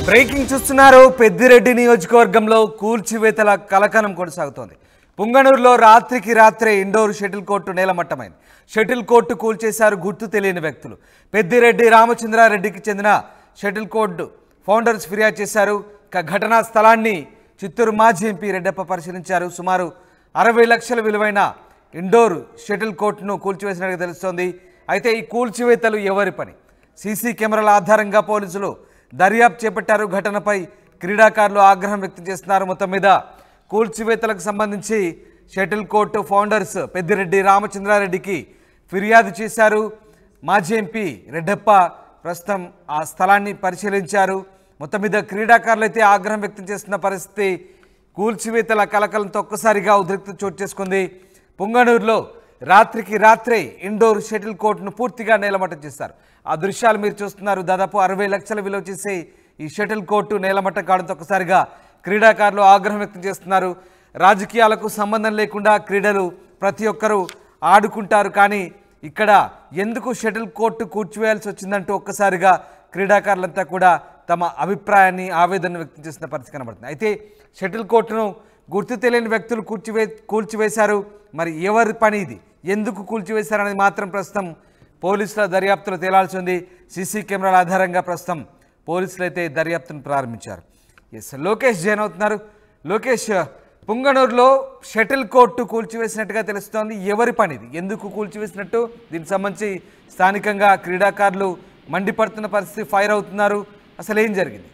Breaking చూస్తున్నారు పెద్దిరెడ్డి నియోజకవర్గంలో కూల్చివేతల కలకలం కొనసాగుతోంది పుంగనూరులో రాత్రికి రాత్రే ఇండోర్ షటిల్ కోర్టు నేలమట్టమైంది షటిల్ కోర్టు కూల్చేశారు గుర్తు తెలియని వ్యక్తులు పెద్దిరెడ్డి రామచంద్రారెడ్డికి చెందిన షటిల్ కోర్టు ఫౌండర్స్ ఫిర్యాదు చేశారు ఇక ఘటనా స్థలాన్ని చిత్తూరు మాజీ ఎంపీ రెడ్డప్ప పరిశీలించారు సుమారు అరవై లక్షల విలువైన ఇండోర్ షటిల్ కోర్టును కూల్చివేసినట్టుగా తెలుస్తోంది అయితే ఈ కూల్చివేతలు ఎవరి పని సీసీ కెమెరాల ఆధారంగా పోలీసులు దర్యాప్తు చేపట్టారు ఘటనపై క్రీడాకారులు ఆగ్రహం వ్యక్తం చేస్తున్నారు మొత్తం మీద కూల్చివేతలకు సంబంధించి షటిల్ కోర్టు ఫౌండర్స్ పెద్దిరెడ్డి రామచంద్రారెడ్డికి ఫిర్యాదు చేశారు మాజీ ఎంపీ రెడ్డప్ప ప్రస్తుతం ఆ స్థలాన్ని పరిశీలించారు మొత్తం మీద క్రీడాకారులు అయితే ఆగ్రహం వ్యక్తం చేస్తున్న పరిస్థితి కూల్చివేతల కలకలంతో ఒక్కసారిగా ఉద్రిక్త చోటు చేసుకుంది పుంగనూరులో రాత్రికి రాత్రే ఇండోర్ షటిల్ కోర్టును పూర్తిగా నేలమట్టం చేశారు ఆ దృశ్యాలు మీరు చూస్తున్నారు దాదాపు అరవై లక్షల విలువ చేసే ఈ షటిల్ కోర్టు నేలమట్టం కావడంతో ఒక్కసారిగా క్రీడాకారులు ఆగ్రహం వ్యక్తం చేస్తున్నారు రాజకీయాలకు సంబంధం లేకుండా క్రీడలు ప్రతి ఒక్కరూ ఆడుకుంటారు కానీ ఇక్కడ ఎందుకు షటిల్ కోర్టు కూర్చివేయాల్సి వచ్చిందంటూ ఒక్కసారిగా క్రీడాకారులంతా కూడా తమ అభిప్రాయాన్ని ఆవేదన వ్యక్తం చేసిన పరిస్థితి కనబడుతుంది అయితే షటిల్ కోర్టును గుర్తు తెలియని వ్యక్తులు కూల్చివే కూల్చివేశారు మరి ఎవరి పని ఇది ఎందుకు కూల్చివేశారనేది మాత్రం ప్రస్తుతం పోలీసుల దర్యాప్తులో తేలాల్సి ఉంది సీసీ కెమెరాల ఆధారంగా ప్రస్తుతం పోలీసులు అయితే దర్యాప్తును ప్రారంభించారు ఎస్ లోకేష్ జైన్ అవుతున్నారు లోకేష్ పుంగనూరులో షటిల్ కోర్టు కూల్చివేసినట్టుగా తెలుస్తోంది ఎవరి పనిది ఎందుకు కూల్చివేసినట్టు దీనికి సంబంధించి స్థానికంగా క్రీడాకారులు మండిపడుతున్న పరిస్థితి ఫైర్ అవుతున్నారు అసలు ఏం జరిగింది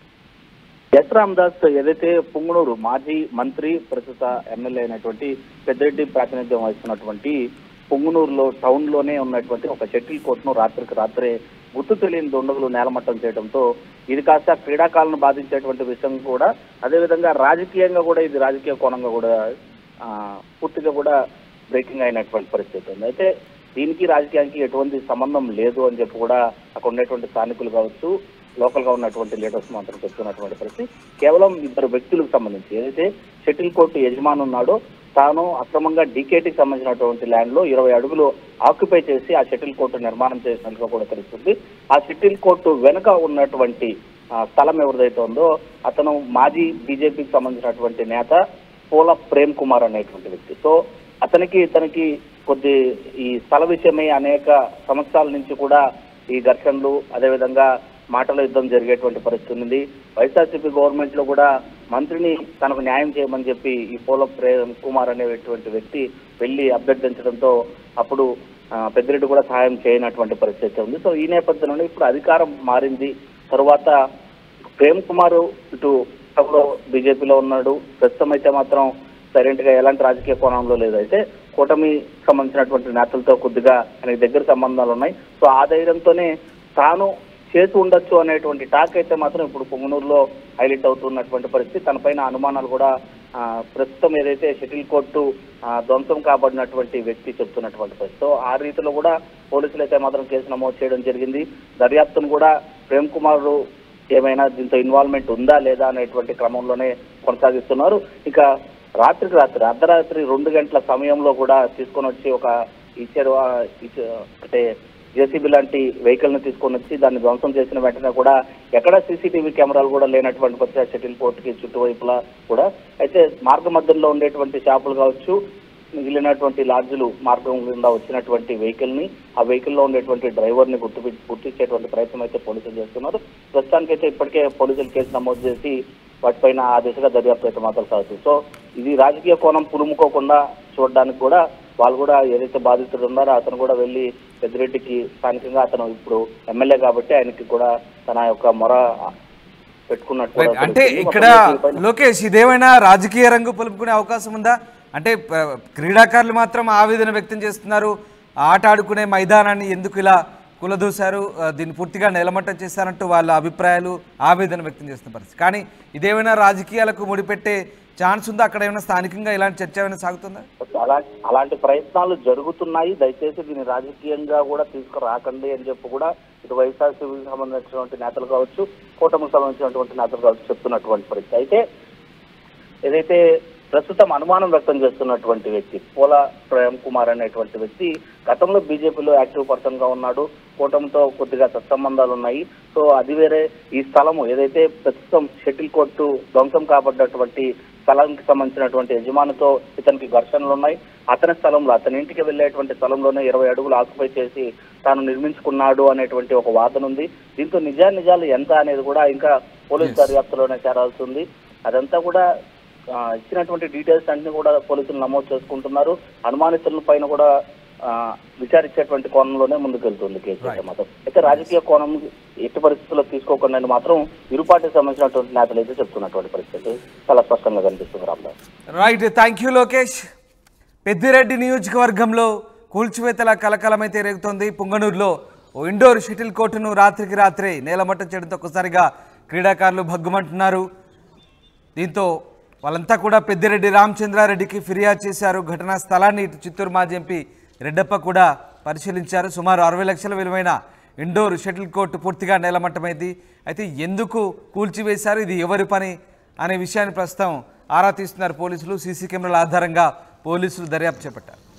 ఎస్ రామదాస్ ఏదైతే పుంగనూరు మాజీ మంత్రి ప్రస్తుత ఎమ్మెల్యే అయినటువంటి పెద్దిరెడ్డి ప్రాతినిధ్యం వహిస్తున్నటువంటి పుంగనూరులో టౌన్ లోనే ఉన్నటువంటి ఒక షటిల్ కోర్టును రాత్రికి రాత్రే గుర్తు తెలియని దుండగులు నేలమట్టం చేయడంతో ఇది కాస్త క్రీడాకాలను బాధించేటువంటి విషయం కూడా అదేవిధంగా రాజకీయంగా కూడా ఇది రాజకీయ కోణంగా కూడా ఆ, పూర్తిగా కూడా బ్రేకింగ్ అయినటువంటి పరిస్థితి ఉంది అయితే దీనికి రాజకీయానికి ఎటువంటి సంబంధం లేదు అని చెప్పి కూడా అక్కడ ఉన్నటువంటి స్థానికులు కావచ్చు లోకల్ గా ఉన్నటువంటి లీడర్స్ మాత్రం చెప్తున్నటువంటి పరిస్థితి కేవలం ఇద్దరు వ్యక్తులకు సంబంధించి ఏదైతే షటిల్ కోర్టు యజమాని ఉన్నాడో తాను అక్రమంగా డీకేటీకి సంబంధించినటువంటి ల్యాండ్ లో ఇరవై అడుగులు ఆక్యుపై చేసి ఆ షటిల్ కోర్టు నిర్మాణం చేసినట్టుగా కూడా తెలుస్తుంది ఆ షటిల్ కోర్టు వెనుక ఉన్నటువంటి ఆ, స్థలం ఎవరిదైతే ఉందో అతను మాజీ బీజేపీకి సంబంధించినటువంటి నేత పూల ప్రేమ్ కుమార్ అనేటువంటి వ్యక్తి సో అతనికి ఇతనికి కొద్ది ఈ స్థల విషయమై అనేక సంవత్సరాల నుంచి కూడా ఈ ఘర్షణలు అదేవిధంగా మాటల యుద్ధం జరిగేటువంటి పరిస్థితి ఉంది వైఎస్ఆర్సీపీ గవర్నమెంట్ లో కూడా మంత్రిని తనకు న్యాయం చేయమని చెప్పి ఈ పోల ప్రేమ్ కుమార్ అనేటువంటి వ్యక్తి వెళ్లి అభ్యర్థించడంతో అప్పుడు ఆ, పెద్దిరెడ్డి కూడా సహాయం చేయనటువంటి పరిస్థితి ఉంది సో ఈ నేపథ్యంలో ఇప్పుడు అధికారం మారింది తరువాత ప్రేమ్ కుమార్ ఇటు లో బీజేపీలో ఉన్నాడు ప్రస్తుతం అయితే మాత్రం సైలెంట్ గా ఎలాంటి రాజకీయ కోణంలో లేదు అయితే కూటమి సంబంధించినటువంటి నేతలతో కొద్దిగా ఆయనకి దగ్గర సంబంధాలు ఉన్నాయి సో ఆ ధైర్యంతోనే తాను చేసి ఉండొచ్చు అనేటువంటి టాక్ అయితే మాత్రం ఇప్పుడు పొంగనూరులో హైలైట్ అవుతున్నటువంటి పరిస్థితి తన పైన అనుమానాలు కూడా ఆ, ప్రస్తుతం ఏదైతే షటిల్ కోర్టు ఆ, ధ్వంసం కాబడినటువంటి వ్యక్తి చెప్తున్నటువంటి పరిస్థితి సో ఆ రీతిలో కూడా పోలీసులు అయితే మాత్రం కేసు నమోదు చేయడం జరిగింది దర్యాప్తును కూడా ప్రేమ్ కుమార్ ఏమైనా దీంతో ఇన్వాల్వ్మెంట్ ఉందా లేదా అనేటువంటి క్రమంలోనే కొనసాగిస్తున్నారు ఇక రాత్రికి రాత్రి అర్ధరాత్రి రెండు గంటల సమయంలో కూడా తీసుకొని వచ్చి ఒక ఇచ్చారు ఆ, ఇచ్చ- అంటే జేసీబీ లాంటి వెహికల్ ని తీసుకొని వచ్చి దాన్ని ధ్వంసం చేసిన వెంటనే కూడా ఎక్కడ సీసీటీవీ కెమెరాలు కూడా లేనటువంటి పరిస్థితి షటిల్ కోర్టుకి చుట్టువైపులా కూడా అయితే మార్గ మధ్యంలో ఉండేటువంటి షాపులు కావచ్చు మిగిలినటువంటి లాడ్జులు మార్గం గుండా వచ్చినటువంటి వెహికల్ ని ఆ వెహికల్ లో ఉండేటువంటి డ్రైవర్ ని గుర్తు గుర్తించేటువంటి ప్రయత్నం అయితే పోలీసులు చేస్తున్నారు ప్రస్తుతానికైతే ఇప్పటికే పోలీసులు కేసు నమోదు చేసి వాటిపైన ఆ దిశగా దర్యాప్తు అయితే మాత్రం సాగుతుంది సో ఇది రాజకీయ కోణం పులుముకోకుండా చూడడానికి కూడా వాళ్ళు కూడా ఏదైతే బాధితుడు ఉన్నారో అతను కూడా వెళ్ళి పెద్దిరెడ్డికి స్థానికంగా అతను ఇప్పుడు ఎమ్మెల్యే కాబట్టి ఆయనకి కూడా తన యొక్క మొర పెట్టుకున్నట్టు కూడా రైట్. అంటే తెలుస్తుంది. ఇక్కడ మొత్తం దీనిపైన- లోకేష్ ఇదేమైనా రాజకీయ రంగు పులుపుకునే అవకాశం ఉందా అంటే ప- క్రీడాకారులు మాత్రం ఆవేదన వ్యక్తం చేస్తున్నారు ఆట ఆడుకునే మైదానాన్ని ఎందుకు ఇలా కులదూశారు ఆ, దీన్ని పూర్తిగా నిలమట్టం చేశారంటూ వాళ్ళ అభిప్రాయాలు ఆవేదన వ్యక్తం చేస్తున్న పరిస్థితి కానీ ఇదేమైనా రాజకీయాలకు ముడిపెట్టే ఛాన్స్ ఉందా అక్కడ ఏమైనా స్థానికంగా ఇలాంటి చర్చ ఏమైనా సాగుతుందా అలా అలాంటి ప్రయత్నాలు జరుగుతున్నాయి దయచేసి దీన్ని రాజకీయంగా కూడా తీసుకురాకండి అని చెప్పి కూడా ఇటు వైఎస్ఆర్సీపీకి సంబంధించినటువంటి నేతలు కావచ్చు కూటమికి సంబంధించినటువంటి నేతలు కావచ్చు చెప్తున్నటువంటి పరిస్థితి అయితే ఏదైతే ప్రస్తుతం అనుమానం వ్యక్తం చేస్తున్నటువంటి వ్యక్తి పోల ప్రేమ్ కుమార్ అనేటువంటి వ్యక్తి గతంలో బీజేపీలో యాక్టివ్ పర్సన్ గా ఉన్నాడు కూటమితో కొద్దిగా సత్సంబంధాలు ఉన్నాయి సో అది వేరే ఈ స్థలము ఏదైతే ప్రస్తుతం షటిల్ కోర్టు ధ్వంసం కాబడ్డటువంటి స్థలానికి సంబంధించినటువంటి యజమానితో ఇతనికి ఘర్షణలు ఉన్నాయి అతని స్థలంలో అతని ఇంటికి వెళ్ళేటువంటి స్థలంలోనే ఇరవై అడుగులు ఆక్యుపై చేసి తాను నిర్మించుకున్నాడు అనేటువంటి ఒక వాదన ఉంది దీంతో నిజా నిజాలు ఎంత అనేది కూడా ఇంకా పోలీసు Yes. దర్యాప్తులోనే చేరాల్సి ఉంది అదంతా కూడా ఆ, ఇచ్చినటువంటి డీటెయిల్స్ అన్ని కూడా పోలీసులు నమోదు చేసుకుంటున్నారు అనుమానితుల పైన కూడా ఆ, విచారించేటువంటి కోణంలోనే ముందుకెళ్తుంది కేసు అయితే Right. మాత్రం అయితే రాజకీయ కోణం ఎట్టి పరిస్థితుల్లో తీసుకోకుండా మాత్రం ఇరు పార్టీకి సంబంధించినటువంటి నేతలు అయితే చెప్తున్నటువంటి పరిస్థితి చాలా స్పష్టంగా కనిపిస్తుంది Ramdas right thank you Lokesh Peddireddy నియోజకవర్గంలో కూల్చివేతల కలకలమైతే రేగుతోంది పుంగనూరులో ఓ ఇండోర్ షటిల్ కోర్టును రాత్రికి రాత్రే నేలమట్టం చేయడంతో ఒక్కసారిగా క్రీడాకారులు భగ్గుమంటున్నారు దీంతో వాళ్ళంతా కూడా పెద్దిరెడ్డి రామచంద్రారెడ్డికి ఫిర్యాదు చేశారు ఘటనా స్థలాన్ని ఇటు చిత్తూరు మాజీ ఎంపీ రెడ్డప్ప కూడా పరిశీలించారు సుమారు అరవై లక్షల విలువైన ఇండోర్ షటిల్ కోర్టు పూర్తిగా నేలమట్టమైంది అయితే ఎందుకు కూల్చివేశారు ఇది ఎవరి పని అనే విషయాన్ని ప్రస్తుతం ఆరా తీస్తున్నారు పోలీసులు సీసీ కెమెరాల ఆధారంగా పోలీసులు దర్యాప్తు చేపట్టారు